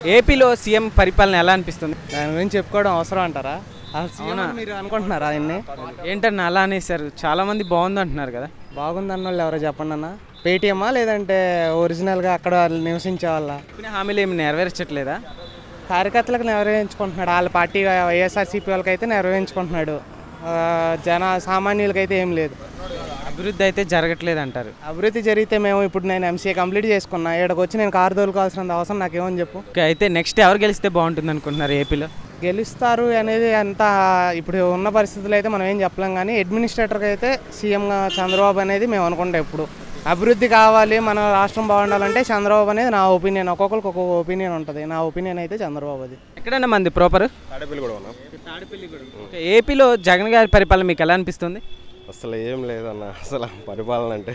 ఏపీలో సీఎం పరిపాలన ఎలా అనిపిస్తుంది దాని గురించి చెప్పుకోవడం అవసరం అంటారా అసలు సీఎం అని మీరు అనుకుంటున్నారా ఆయన్ని ఏంటన్నా అలా అనేసారు చాలా మంది బాగుంది అంటున్నారు కదా బాగుందన్న వాళ్ళు ఎవరో చెప్పండి అన్న పేటిఎమ్మా లేదంటే ఒరిజినల్గా అక్కడ వాళ్ళు నివసించే వాళ్ళ చెప్పిన హామీలు ఏమి నెరవేర్చట్లేదా కార్యకర్తలకు నెరవేర్చుకుంటున్నాడు వాళ్ళ పార్టీ వైఎస్ఆర్సీపీ వాళ్ళకి అయితే నెరవేర్చుకుంటున్నాడు ఆ, జన సామాన్యులకైతే ఏం లేదు అభివృద్ధి అయితే జరగట్లేదు అంటారు అభివృద్ధి జరిగితే మేము ఇప్పుడు నేను ఎంసీఏ కంప్లీట్ చేసుకున్నా ఇక్కడికి వచ్చి నేను కారు తోలుకోవాల్సిన అవసరం నాకేమని చెప్పు ఓకే అయితే నెక్స్ట్ ఎవరు గెలిస్తే బాగుంటుంది అనుకుంటున్నారు ఏపీలో గెలుస్తారు అనేది అంత ఇప్పుడు ఉన్న పరిస్థితుల్లో అయితే మనం ఏం చెప్పలేం కానీ అడ్మినిస్ట్రేటర్కి అయితే సీఎంగా చంద్రబాబు అనేది మేము అనుకుంటాం ఇప్పుడు అభివృద్ధి కావాలి మన రాష్ట్రం బాగుండాలంటే చంద్రబాబు అనేది నా ఒపీనియన్ ఒక్కొక్కరికి ఒక్కొక్క ఒపీనియన్ ఉంటుంది నా ఒపీనియన్ అయితే చంద్రబాబు అది ఎక్కడన్నా మంది ప్రాపర్ తాడేపల్లి కూడా ఉన్నాం ఓకే ఏపీలో జగన్ గారి పరిపాలన మీకు ఎలా అనిపిస్తుంది అసలు ఏం లేదన్న అసలు పరిపాలన అంటే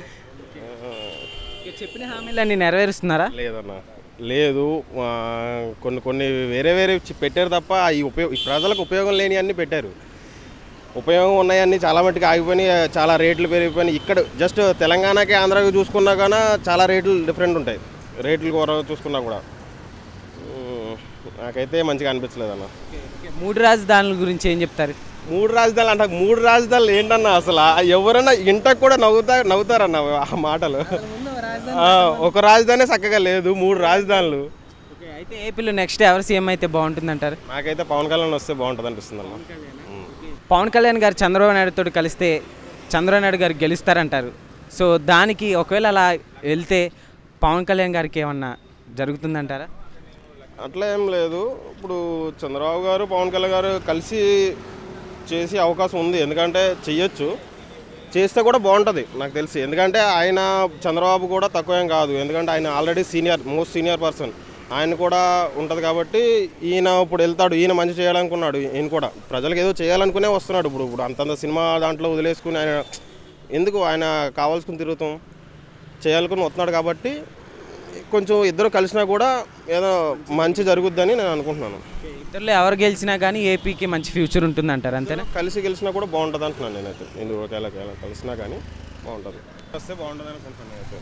ఓకే, చెప్పిన హామీలన్నీ నెరవేరుస్తున్నారా లేదన్న లేదు ఆ, కొన్ని కొన్ని వేరే వేరే చి- పెట్టారు తప్ప ఈ ఉపయోగ ఈ ప్రజలకు ఉపయోగం లేని అన్ని పెట్టారు ఉపయోగం ఉన్నాయన్నీ చాలా మట్టుకు ఆగిపోయినాయి చాలా రేట్లు పెరిగిపోయినాయి ఇక్కడ జస్ట్ తెలంగాణకి ఆంధ్రాకి చూసుకున్నా కానీ చాలా రేట్లు డిఫరెంట్ ఉంటాయి రేట్లు కూర చూసుకున్నా కూడా ఉమ్, నాకైతే మంచిగా అనిపించలేదు అన్న ఓకే, మూడు రాజధానుల గురించి ఏం చెప్తారు మూడు రాజధానులు అంట మూడు రాజధానులు ఏంటన్నా అసలు ఆ ఎవరైనా ఇంటకు కూడా నవ్వుతా నవ్వుతారన్న ఆ మాటలు ఆ, ఒక రాజధాని చక్కగా లేదు మూడు రాజధానులు ఓకే అయితే ఏపీలో నెక్స్ట్ ఎవరు సీఎం అయితే బాగుంటుంది అంటారు నాకైతే పవన్ కళ్యాణ్ వస్తే బాగుంటుంది అనిపిస్తుంది అన్న ఉమ్. పవన్ కళ్యాణ్ గారు చంద్రబాబు నాయుడుతో కలిస్తే చంద్రబాబు నాయుడు గారు గెలుస్తారంటారు సో దానికి ఒకవేళ అలా వెళ్తే పవన్ కళ్యాణ్ గారికి ఏమన్నా జరుగుతుందంటారా అట్లా ఏం లేదు ఇప్పుడు చంద్రబాబు గారు పవన్ కళ్యాణ్ గారు కలిసి చేసే అవకాశం ఉంది ఎందుకంటే చెయ్యొచ్చు చేస్తే కూడా బాగుంటుంది నాకు తెలిసి ఎందుకంటే ఆయన చంద్రబాబు కూడా తక్కువ ఏం కాదు ఎందుకంటే ఆయన already senior most senior person ఆయన కూడా ఉంటుంది కాబట్టి ఈయన ఇప్పుడు వెళ్తాడు ఈయన మంచి చేయాలనుకున్నాడు ఈయన కూడా ప్రజలకు ఏదో చేయాలనుకునే వస్తున్నాడు ఇప్పుడు ఇప్పుడు అంతంత సినిమా దాంట్లో వదిలేసుకుని ఆయన ఎందుకు ఆయన కావాల్సుకుని తిరుగుతాం చేయాలనుకుని వస్తున్నాడు కాబట్టి కొంచెం ఇద్దరు కలిసినా కూడా ఏదో మంచి జరుగుద్దని నేను అనుకుంటున్నాను ఇద్దరులో ఎవరు గెలిచినా కానీ ఏపీకి మంచి ఫ్యూచర్ ఉంటుంది అంటారు అంతేనా కలిసి గెలిచినా కూడా బాగుంటుంది అంటున్నాను నేనైతే నేను ఒకవేళ ఒకవేళ కలిసినా కానీ బాగుంటుంది వస్తే బాగుంటుంది అనుకుంటున్నాను నేనైతే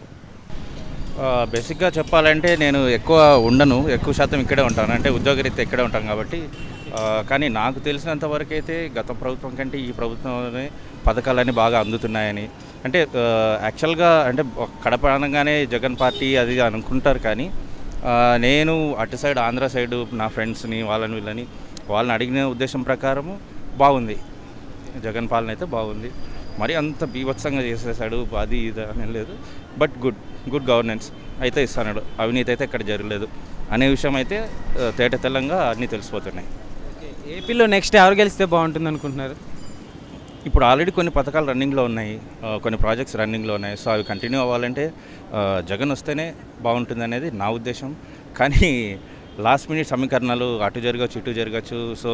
ఆ, బేసిక్గా చెప్పాలంటే నేను ఎక్కువ ఉండను ఎక్కువ శాతం ఇక్కడే ఉంటాను అంటే ఉద్యోగరీత్యా ఇక్కడే ఉంటాం కాబట్టి ఆ, కానీ నాకు తెలిసినంత వరకు అయితే గత ప్రభుత్వం కంటే ఈ ప్రభుత్వంలోనే పథకాలన్నీ బాగా అందుతున్నాయని అంటే ఆ, యాక్చువల్గా అంటే ఒక కడప అనగానే జగన్ పార్టీ అది అనుకుంటారు కానీ ఆ, నేను అటు సైడ్ ఆంధ్ర సైడ్ నా ఫ్రెండ్స్ని వాళ్ళని వీళ్ళని వాళ్ళని అడిగిన ఉద్దేశం ప్రకారము బాగుంది జగన్ పాలన అయితే బాగుంది మరి అంత బీభత్సంగా చేసేసాడు అది ఇది అని లేదు బట్ గుడ్ గుడ్ గవర్నెన్స్ అయితే ఇస్తున్నాడు అవినీతి అయితే ఎక్కడ జరగలేదు అనే విషయం అయితే ఆ, తేట తెల్లంగా అన్నీ తెలిసిపోతున్నాయి ఏపీలో నెక్స్ట్ ఎవరు గెలిస్తే బాగుంటుంది అనుకుంటున్నారు ఇప్పుడు ఆల్రెడీ కొన్ని పథకాలు రన్నింగ్లో ఉన్నాయి ఆ, కొన్ని ప్రాజెక్ట్స్ రన్నింగ్లో ఉన్నాయి సో అవి కంటిన్యూ అవ్వాలంటే ఆ, జగన్ వస్తేనే బాగుంటుంది అనేది నా ఉద్దేశం కానీ లాస్ట్ మినిట్ సమీకరణాలు అటు జరగచ్చు ఇటు జరగచ్చు so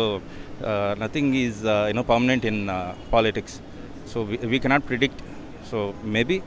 nothing is you know permanent in politics so we cannot predict so maybe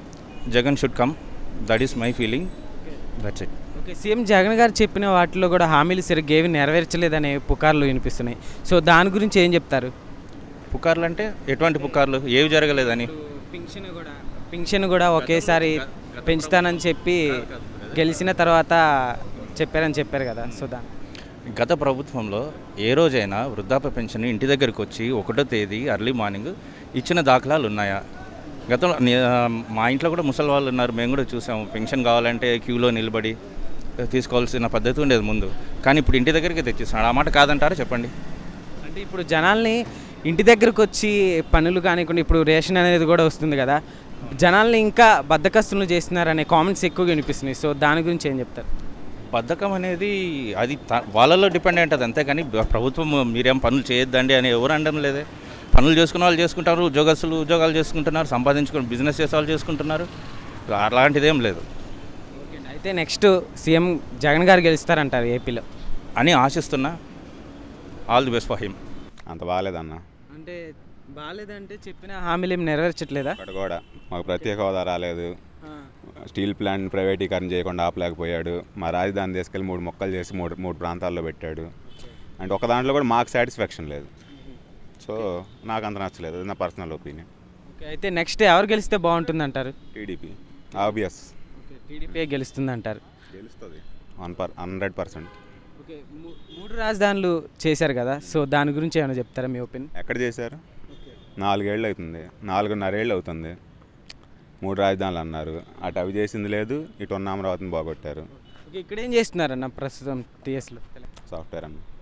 Jagan should come that is my feeling that's it okay CM Jagan garu చెప్పిన వాటిలో కూడా హామీలు సరిగ్గా ఏవి నెరవేర్చలేదనే పుకార్లు వినిపిస్తున్నాయి సో దాని గురించి ఏం చెప్తారు పుకార్లు అంటే ఎటువంటి పుకార్లు ఏవి జరగలేదని పింఛన్ కూడా పింఛన్ కూడా ఒకేసారి పెంచుతానని చెప్పి గెలిచిన తర్వాత చెప్పారని చెప్పారు కదా సో దాని గత ప్రభుత్వంలో ఏ రోజైనా వృద్ధాప్య పెన్షన్ ఇంటి దగ్గరికి వచ్చి ఒకటో తేదీ అర్లీ మార్నింగ్ ఇచ్చిన దాఖలాలు ఉన్నాయా గతంలో నే- మా ఇంట్లో కూడా ముసలి వాళ్ళు ఉన్నారు మేము కూడా చూసాము పెన్షన్ కావాలంటే క్యూలో నిలబడి తీసుకోవాల్సిన పద్ధతి ఉండేది ముందు కానీ ఇప్పుడు ఇంటి దగ్గరికి తెచ్చిస్తున్నాడు ఆ మాట కాదంటారా చెప్పండి అంటే ఇప్పుడు జనాల్ని ఇంటి దగ్గరకు వచ్చి పనులు కానివ్వకుండా ఇప్పుడు రేషన్ అనేది కూడా వస్తుంది కదా జనాల్ని ఇంకా బద్దకస్తులు చేస్తున్నారనే కామెంట్స్ ఎక్కువగా వినిపిస్తున్నాయి సో దాని గురించి ఏం చెప్తారు బద్ధకం అనేది అది త- వాళ్ళలో డిపెండ్ అయి ఉంటుంది అంతేకాని బ- ప్రభుత్వం మీరేం పనులు చేయొద్దండి అని ఎవరు అనడం లేదే పనులు చేసుకున్న వాళ్ళు చేసుకుంటారు ఉద్యోగస్తులు ఉద్యోగాలు చేసుకుంటున్నారు సంపాదించుకుని బిజినెస్ చేసే వాళ్ళు చేసుకుంటున్నారు అలాంటిదేం లేదు అయితే నెక్స్ట్ సీఎం జగన్ గారు గెలుస్తారంటారు ఏపీలో అని ఆశిస్తున్నా all the best for him అంత బాగాలేదన్న అంటే బాగాలేదంటే చెప్పిన హామీలు ఏం నెరవేర్చట్లేదా ఇక్కడ కూడా మాకు ప్రత్యేక హోదా రాలేదు స్టీల్ ప్లాంట్ ప్రైవేటీకరణ చేయకుండా ఆపలేకపోయాడు మా రాజధాని తీసుకెళ్ళి మూడు మొక్కలు చేసి మూడు మూడు ప్రాంతాల్లో పెట్టాడు అంటే ఒక దాంట్లో కూడా మాకు సాటిస్ఫాక్షన్ లేదు సో నాకు అంత నచ్చలేదు అది నా పర్సనల్ ఒపీనియన్ ఓకే అయితే నెక్స్ట్ ఎవరు గెలిస్తే బాగుంటుంది అంటారు టీడీపీ ఆబ్వియస్ టీడీపీ గెలుస్తుంది అంటారు గెలుస్తుంది one per hundred percent okay మూ- మూడు రాజధానులు చేశారు కదా సో దాని గురించి ఏమైనా చెప్తారా మీ ఒపీనియన్ ఎక్కడ చేశారు నాలుగేళ్ళు అవుతుంది నాలుగున్నరేళ్ళు అవుతుంది మూడు రాజధానులు అన్నారు అటు అవి చేసింది లేదు ఇటు ఉన్న అమరావతిని బాగొట్టారు ఓకే ఇక్కడ ఏం చేస్తున్నారన్న ప్రస్తుతం టీఎస్లో సాఫ్ట్వేర్ అన్న